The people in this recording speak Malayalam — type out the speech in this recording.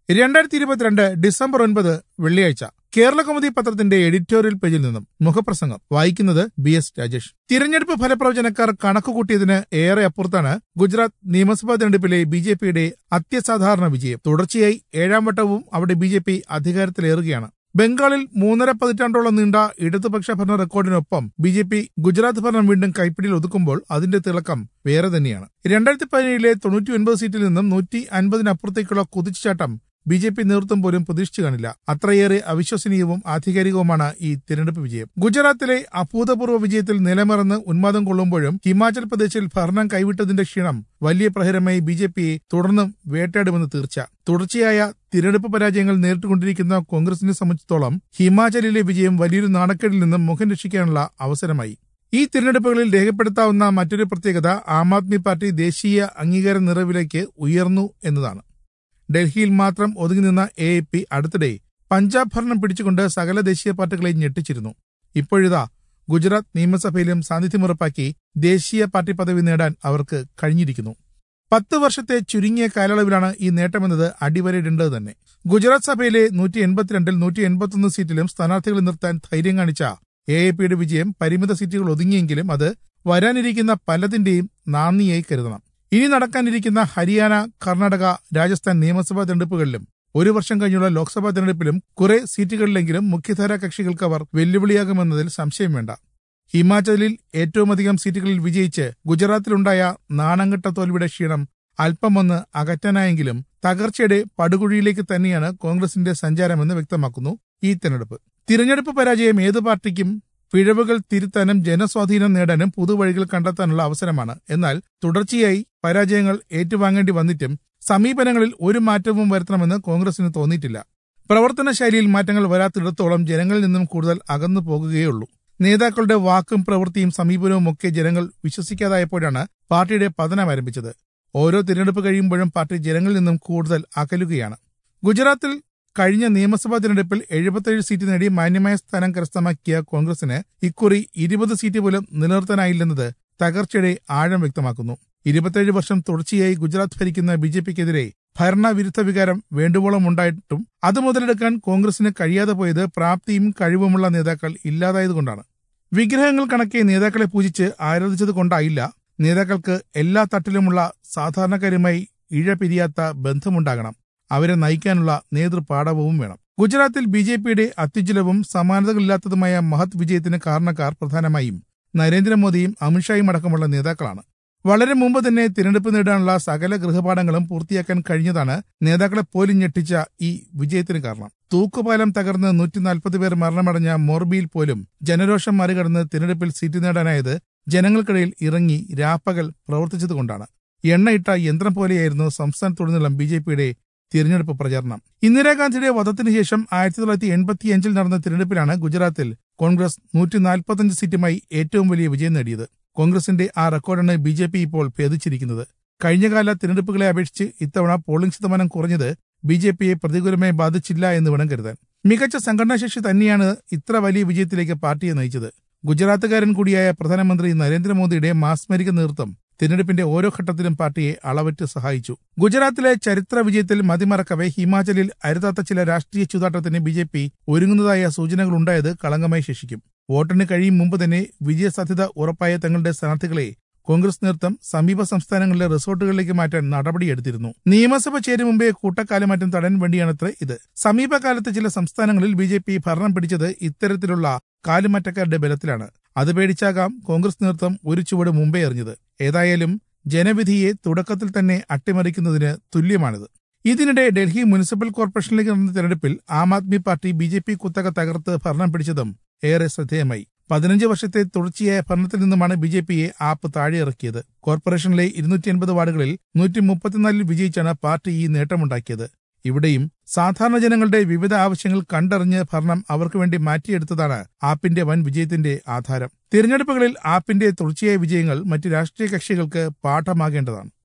രണ്ടായിരത്തി ഇരുപത്തിരണ്ട് ഡിസംബർ ഒൻപത് വെള്ളിയാഴ്ച കേരള കൗമുദി പത്രത്തിന്റെ എഡിറ്റോറിയൽ പേജിൽ നിന്നും മുഖപ്രസംഗം വായിക്കുന്നത് ബി എസ് രാജേഷ് തിരഞ്ഞെടുപ്പ് ഫലപ്രവചനക്കാർ കണക്കുകൂട്ടിയതിന് ഏറെ അപ്പുറത്താണ് ഗുജറാത്ത് നിയമസഭാ തെരഞ്ഞെടുപ്പിലെ ബി ജെ പിയുടെ അത്യസാധാരണ വിജയം തുടർച്ചയായി ഏഴാം വട്ടവും അവിടെ ബി ജെ പി അധികാരത്തിലേറുകയാണ് ബംഗാളിൽ മൂന്നര പതിറ്റാണ്ടോളം നീണ്ട ഇടതുപക്ഷ ഭരണ റെക്കോർഡിനൊപ്പം ബി ജെ പി ഗുജറാത്ത് ഭരണം വീണ്ടും കൈപ്പിടിയിൽ ഒതുക്കുമ്പോൾ അതിന്റെ തിളക്കം വേറെ തന്നെയാണ് രണ്ടായിരത്തി പതിനേഴിലെ തൊണ്ണൂറ്റി ഒൻപത് സീറ്റിൽ നിന്നും നൂറ്റി അൻപതിനപ്പുറത്തേക്കുള്ള കുതിച്ചുചാട്ടം ബി ജെ പി നേതൃത്വം പോലും പ്രതീക്ഷിച്ചു കാണില്ല അത്രയേറെ അവിശ്വസനീയവും ആധികാരികവുമാണ് ഈ തിരഞ്ഞെടുപ്പ് വിജയം ഗുജറാത്തിലെ അഭൂതപൂർവ്വ വിജയത്തിൽ നിലമറന്ന് ഉന്മാദം കൊള്ളുമ്പോഴും ഹിമാചൽ പ്രദേശിൽ ഭരണം കൈവിട്ടതിന്റെ ക്ഷീണം വലിയ പ്രഹരമായി ബി ജെ പിയെ തുടർന്നും വേട്ടയാടുമെന്ന് തീർച്ച തുടർച്ചയായ തിരഞ്ഞെടുപ്പ് പരാജയങ്ങൾ നേരിട്ടുകൊണ്ടിരിക്കുന്ന കോൺഗ്രസിനെ സംബന്ധിച്ചിടത്തോളം ഹിമാചലിലെ വിജയം വലിയൊരു നാണക്കേടിൽ നിന്നും മുഖം രക്ഷിക്കാനുള്ള അവസരമായി ഈ തിരഞ്ഞെടുപ്പുകളിൽ രേഖപ്പെടുത്താവുന്ന മറ്റൊരു പ്രത്യേകത ആം ആദ്മി പാർട്ടി ദേശീയ അംഗീകാര നിറവിലേക്ക് ഉയർന്നു എന്നതാണ് ഡൽഹിയിൽ മാത്രം ഒതുങ്ങി നിന്ന എ എ പി അടുത്തിടെ പഞ്ചാബ് ഭരണം പിടിച്ചുകൊണ്ട് സകല ദേശീയ പാർട്ടികളെയും ഞെട്ടിച്ചിരുന്നു ഇപ്പോഴിതാ ഗുജറാത്ത് നിയമസഭയിലും സാന്നിധ്യമുറപ്പാക്കി ദേശീയ പാർട്ടി പദവി നേടാൻ അവർക്ക് കഴിഞ്ഞിരിക്കുന്നു പത്ത് വർഷത്തെ ചുരുങ്ങിയ കാലയളവിലാണ് ഈ നേട്ടമെന്നത് അടിവരയിടേണ്ടത് തന്നെ ഗുജറാത്ത് സഭയിലെ നൂറ്റി എൺപത്തിരണ്ടിൽ നൂറ്റി എൺപത്തൊന്ന് സീറ്റിലും സ്ഥാനാർത്ഥികളെ നിർത്താൻ ധൈര്യം കാണിച്ച എ എ പിയുടെ വിജയം പരിമിത സീറ്റുകൾ ഒതുങ്ങിയെങ്കിലും അത് വരാനിരിക്കുന്ന പലതിന്റെയും നാന്ദിയായി കരുതണം ഇനി നടക്കാനിരിക്കുന്ന ഹരിയാന കർണാടക രാജസ്ഥാൻ നിയമസഭാ തെരഞ്ഞെടുപ്പുകളിലും ഒരു വർഷം കഴിഞ്ഞുള്ള ലോക്സഭാ തെരഞ്ഞെടുപ്പിലും കുറെ സീറ്റുകളിലെങ്കിലും മുഖ്യധാരാ കക്ഷികൾക്ക് അവർ വെല്ലുവിളിയാകുമെന്നതിൽ സംശയം വേണ്ട ഹിമാചലിൽ ഏറ്റവുമധികം സീറ്റുകളിൽ വിജയിച്ച് ഗുജറാത്തിലുണ്ടായ നാണംകെട്ട തോൽവിയുടെ ക്ഷീണം അല്പമൊന്ന് അകറ്റാനായെങ്കിലും തകർച്ചയുടെ പടുകുഴിയിലേക്ക് തന്നെയാണ് കോൺഗ്രസിന്റെ സഞ്ചാരമെന്ന് വ്യക്തമാക്കുന്നു ഈ തെരഞ്ഞെടുപ്പ് തിരഞ്ഞെടുപ്പ് പരാജയം ഏത് പാർട്ടിക്കും പിഴവുകൾ തിരുത്താനും ജനസ്വാധീനം നേടാനും പുതുവഴികൾ കണ്ടെത്താനുള്ള അവസരമാണ് എന്നാൽ തുടർച്ചയായി പരാജയങ്ങൾ ഏറ്റുവാങ്ങേണ്ടി വന്നിട്ടും സമീപനങ്ങളിൽ ഒരു മാറ്റവും വരുത്തണമെന്ന് കോൺഗ്രസിന് തോന്നിയിട്ടില്ല പ്രവർത്തന ശൈലിയിൽ മാറ്റങ്ങൾ വരാത്തിടത്തോളം ജനങ്ങളിൽ നിന്നും കൂടുതൽ അകന്നു പോകുകയുള്ളൂ നേതാക്കളുടെ വാക്കും പ്രവൃത്തിയും സമീപനവും ഒക്കെ ജനങ്ങൾ വിശ്വസിക്കാതായപ്പോഴാണ് പാർട്ടിയുടെ പതനം ആരംഭിച്ചത് ഓരോ തിരഞ്ഞെടുപ്പ് കഴിയുമ്പോഴും പാർട്ടി ജനങ്ങളിൽ നിന്നും കൂടുതൽ അകലുകയാണ് ഗുജറാത്തിൽ കഴിഞ്ഞ നിയമസഭാ തിരഞ്ഞെടുപ്പിൽ എഴുപത്തേഴ് സീറ്റ് നേടി മാന്യമായ സ്ഥാനം കരസ്ഥമാക്കിയ കോൺഗ്രസിന് ഇക്കുറി ഇരുപത് സീറ്റ് പോലും നിലനിർത്താനായില്ലെന്നത് തകർച്ചയുടെ ആഴം വ്യക്തമാക്കുന്നു ഇരുപത്തേഴ് വർഷം തുടർച്ചയായി ഗുജറാത്ത് ഭരിക്കുന്ന ബി ജെ പിക്കെതിരെ ഭരണവിരുദ്ധ വികാരം വേണ്ടുവോളം ഉണ്ടായിട്ടും അത് മുതലെടുക്കാൻ കോൺഗ്രസിന് കഴിയാതെ പോയത് പ്രാപ്തിയും കഴിവുമുള്ള നേതാക്കൾ ഇല്ലാതായതുകൊണ്ടാണ് വിഗ്രഹങ്ങൾ കണക്കെ നേതാക്കളെ പൂജിച്ച് ആരാധിച്ചത് കൊണ്ടായില്ല നേതാക്കൾക്ക് എല്ലാ തട്ടിലുമുള്ള സാധാരണക്കാരുമായി ഇഴ പിരിയാത്ത ബന്ധമുണ്ടാകണം അവരെ നയിക്കാനുള്ള നേതൃപാഠവും വേണം ഗുജറാത്തിൽ ബി ജെ പിയുടെ അത്യുജ്വലവും സമാനതകളില്ലാത്തതുമായ മഹത് വിജയത്തിന് കാരണക്കാർ പ്രധാനമായും നരേന്ദ്രമോദിയും അമിത്ഷായും അടക്കമുള്ള നേതാക്കളാണ് വളരെ മുമ്പ് തന്നെ തിരഞ്ഞെടുപ്പ് നേടാനുള്ള സകല ഗൃഹപാഠങ്ങളും പൂർത്തിയാക്കാൻ കഴിഞ്ഞതാണ് നേതാക്കളെ പോലും ഞെട്ടിച്ച ഈ വിജയത്തിന് കാരണം തൂക്കുപാലം തകർന്ന് നൂറ്റി നാൽപ്പത് പേർ മരണമടഞ്ഞ മോർബിയിൽ പോലും ജനരോഷം മറികടന്ന് തിരഞ്ഞെടുപ്പിൽ സീറ്റ് നേടാനായത് ജനങ്ങൾക്കിടയിൽ ഇറങ്ങി രാപ്പകൽ പ്രവർത്തിച്ചതുകൊണ്ടാണ് എണ്ണയിട്ട യന്ത്രം പോലെയായിരുന്നു സംസ്ഥാനത്തുടനീളം ബി ജെ പിയുടെ തിരഞ്ഞെടുപ്പ് പ്രചാരണം ഇന്ദിരാഗാന്ധിയുടെ വധത്തിന് ശേഷം ആയിരത്തി തൊള്ളായിരത്തി എൺപത്തിയഞ്ചിൽ നടന്ന തിരഞ്ഞെടുപ്പിലാണ് ഗുജറാത്തിൽ കോൺഗ്രസ് നൂറ്റി നാൽപ്പത്തഞ്ച് സീറ്റുമായി ഏറ്റവും വലിയ വിജയം നേടിയത് കോൺഗ്രസിന്റെ ആ റെക്കോർഡാണ് ബി ജെ പി ഇപ്പോൾ ഭേദിച്ചിരിക്കുന്നത് കഴിഞ്ഞകാല തിരഞ്ഞെടുപ്പുകളെ അപേക്ഷിച്ച് ഇത്തവണ പോളിംഗ് ശതമാനം കുറഞ്ഞത് ബി ജെ പിയെ പ്രതികൂലമായി ബാധിച്ചില്ല എന്ന് വേണം കരുതാൻ മികച്ച സംഘടനാശേഷി തന്നെയാണ് ഇത്ര വലിയ വിജയത്തിലേക്ക് പാർട്ടിയെ നയിച്ചത് ഗുജറാത്തുകാരൻ കൂടിയായ പ്രധാനമന്ത്രി നരേന്ദ്രമോദിയുടെ മാസ്മരിക നേതൃത്വം തിരഞ്ഞെടുപ്പിന്റെ ഓരോ ഘട്ടത്തിലും പാർട്ടിയെ അളവറ്റ് സഹായിച്ചു ഗുജറാത്തിലെ ചരിത്ര വിജയത്തിൽ മതിമറക്കവെ ഹിമാചലിൽ അരുതാത്ത ചില രാഷ്ട്രീയ ചൂതാട്ടത്തിന് ബി ജെ പി ഒരുങ്ങുന്നതായ സൂചനകളുണ്ടായത് കളങ്കമായി ശേഷിക്കും വോട്ടിന് കഴിയും മുമ്പ് തന്നെ വിജയസാധ്യത ഉറപ്പായ തങ്ങളുടെ സ്ഥാനാർത്ഥികളെ കോൺഗ്രസ് നേതൃത്വം സമീപ സംസ്ഥാനങ്ങളിലെ റിസോർട്ടുകളിലേക്ക് മാറ്റാൻ നടപടിയെടുത്തിരുന്നു നിയമസഭ ചേരും മുമ്പേ കൂട്ടക്കാലമാറ്റം തടയാൻ വേണ്ടിയാണത്രേ ഇത് സമീപകാലത്ത് ചില സംസ്ഥാനങ്ങളിൽ ബി ജെ പി ഭരണം പിടിച്ചത് ഇത്തരത്തിലുള്ള കാലുമാറ്റക്കാരുടെ ബലത്തിലാണ് അത് പേടിച്ചാകാം കോൺഗ്രസ് നേതൃത്വം ഒരു ചുവട് മുമ്പേ എറിഞ്ഞത് ഏതായാലും ജനവിധിയെ തുടക്കത്തിൽ തന്നെ അട്ടിമറിക്കുന്നതിന് തുല്യമാണിത് ഇതിനിടെ ഡൽഹി മുനിസിപ്പൽ കോർപ്പറേഷനിലേക്ക് നടന്ന തെരഞ്ഞെടുപ്പിൽ Aam Aadmi party B J P കുത്തക തകർത്ത് ഭരണം പിടിച്ചതും ഏറെ ശ്രദ്ധേയമായി പതിനഞ്ച് വർഷത്തെ തുടർച്ചയായ ഭരണത്തിൽ നിന്നുമാണ് ബി ജെ പിയെ ആപ്പ് താഴെയിറക്കിയത് കോർപ്പറേഷനിലെ ഇരുന്നൂറ്റി എൺപത് വാർഡുകളിൽ നൂറ്റി മുപ്പത്തിനാലിൽ വിജയിച്ചാണ് പാർട്ടി ഈ നേട്ടമുണ്ടാക്കിയത് ഇവിടെയും സാധാരണ ജനങ്ങളുടെ വിവിധ ആവശ്യങ്ങൾ കണ്ടറിഞ്ഞ് ഭരണം അവർക്ക് വേണ്ടി മാറ്റിയെടുത്തതാണ് ആപ്പിന്റെ വൻ വിജയത്തിന്റെ ആധാരം തിരഞ്ഞെടുപ്പുകളിൽ ആപ്പിന്റെ തുടർച്ചയായ വിജയങ്ങൾ മറ്റ് രാഷ്ട്രീയ കക്ഷികൾക്ക് പാഠമാകേണ്ടതാണ്